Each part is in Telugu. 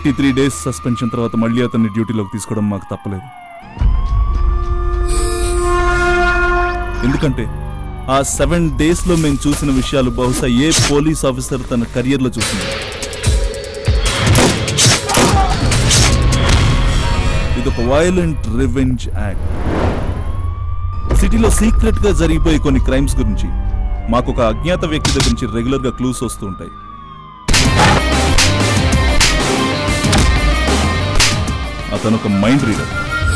థర్టీ త్రీ డేస్ సస్పెన్షన్ తర్వాత మళ్ళీ అతన్ని డ్యూటీలోకి తీసుకోవడం మాకు తప్పలేదు ఎందుకంటే ఆ సెవెన్ డేస్ లో మేము చూసిన విషయాలు బహుశా ఏ పోలీస్ ఆఫీసర్ తన కెరియర్ లో చూసింది ఇది ఒక వైలెంట్ రివెంజ్ యాక్ట్ సిటీలో సీక్రెట్ గా జరిగిపోయే కొన్ని క్రైమ్స్ గురించి మాకు ఒక అజ్ఞాత వ్యక్తి దగ్గర నుంచి రెగ్యులర్ గా క్లూస్ వస్తూ ఉంటాయి అతను ఒక మైండ్ రీడర్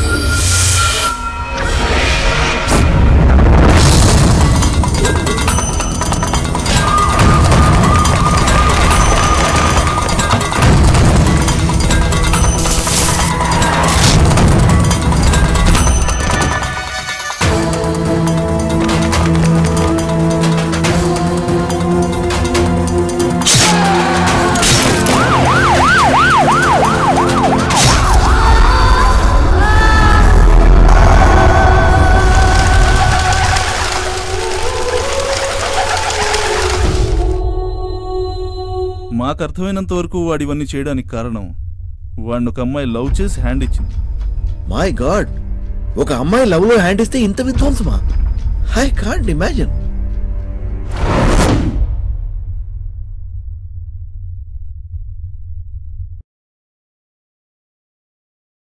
మాకు అర్థమైనంత వరకు వాడు ఇవన్నీ చేయడానికి కారణం వాడిని ఒక అమ్మాయి లవ్ చేసి హ్యాండ్ ఇచ్చింది మై గాడ్ ఒక అమ్మాయి లవ్ లో హ్యాండ్ ఇస్తే ఇంత విధ్వంసమా ఐ కాంట్ ఇమాజిన్